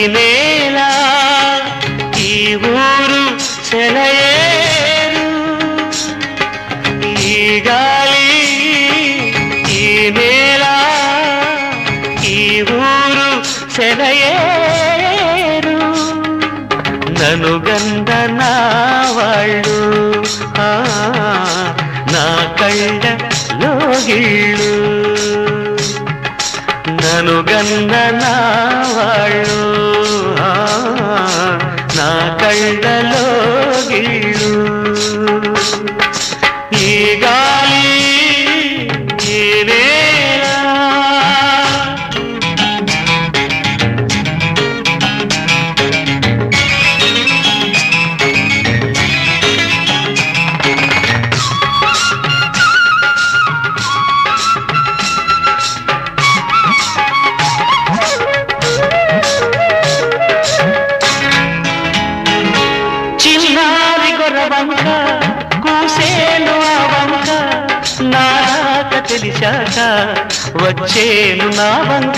నేల ఈ ఊరు సెలయేరు ఈ గాలి ఈ నేల ఈ ఊరు సెలయేరు నను గంద నా వాళ్ళు ఆ, నా కళ్ళ లోగిళ్ళు నను గంద నా వాళ్ళు ఆ, నా కళ్ళలో గిళ్ళు ఈ గాలి ఈ నేల చిన్నారి గొర్రవంక కూసేను ఆ వంక నాక తెలిసాక వచ్చేను నా వంక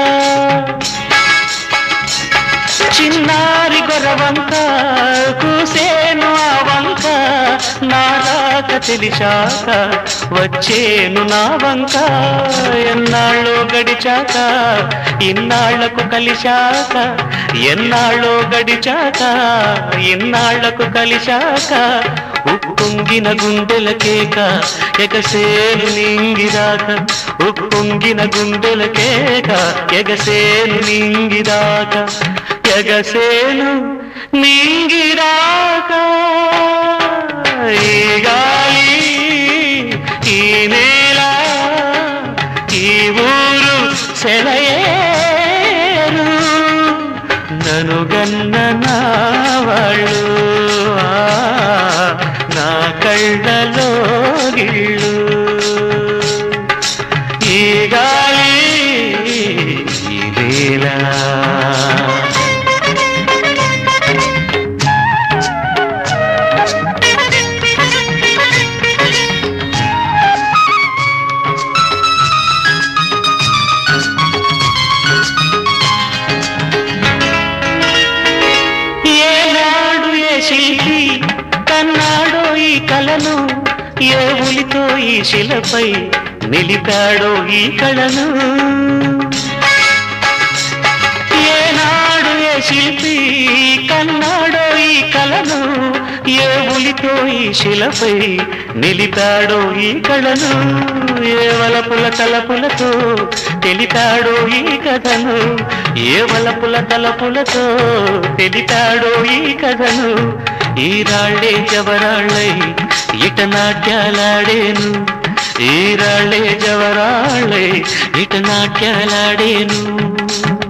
చిన్నారి గొర్రవంక కూసేను ఆ వంక నాక తెలిసాక వచ్చేను నా వంక ఎన్నాళ్ళో గడిచాక ఇన్నాళ్లకు కలిశాక ఎన్నాళ్ళో గడిచాక ఇన్నాళ్లకు కలిశాక ఉప్పొంగిన గుండెల కేక ఎగసేను నింగిదాక ఉప్పొంగిన గుండెల కేక ఎగసేను నింగిదాక ఎగసేను నింగిదాక ఈ గాలి ఈ నేల ఈ ఊరు సెలయేరు నను గన్న నా వాళ్ళు ఆ, నా కళ్ళలో గిళ్ళు ఈ గాలి ఈ నేల ఏనాడు ఏ శిల్పి కన్నాడో ఈ కలను ఏ ఉలితో ఈ శిలపై నిలిపాడో ఈ కళను ఏనాడు ఏ శిల్పి కన్నాడో ఈ కళను ఏ ఉలితో ఈ శిలపై నిలిపాడో ఈ కళను ఏ వలపుల తలపులతో తెలిపాడో ఈ కథను ఏ వలపుల తలపులతో తెలిపాడో ఈ కథను ఈ రాళ్ళే జవరాళ్ళై ఇట నాట్యాలాడేను ఈ రాళ్ళే జవరాళ్ళై ఇట నాట్యాలాడేను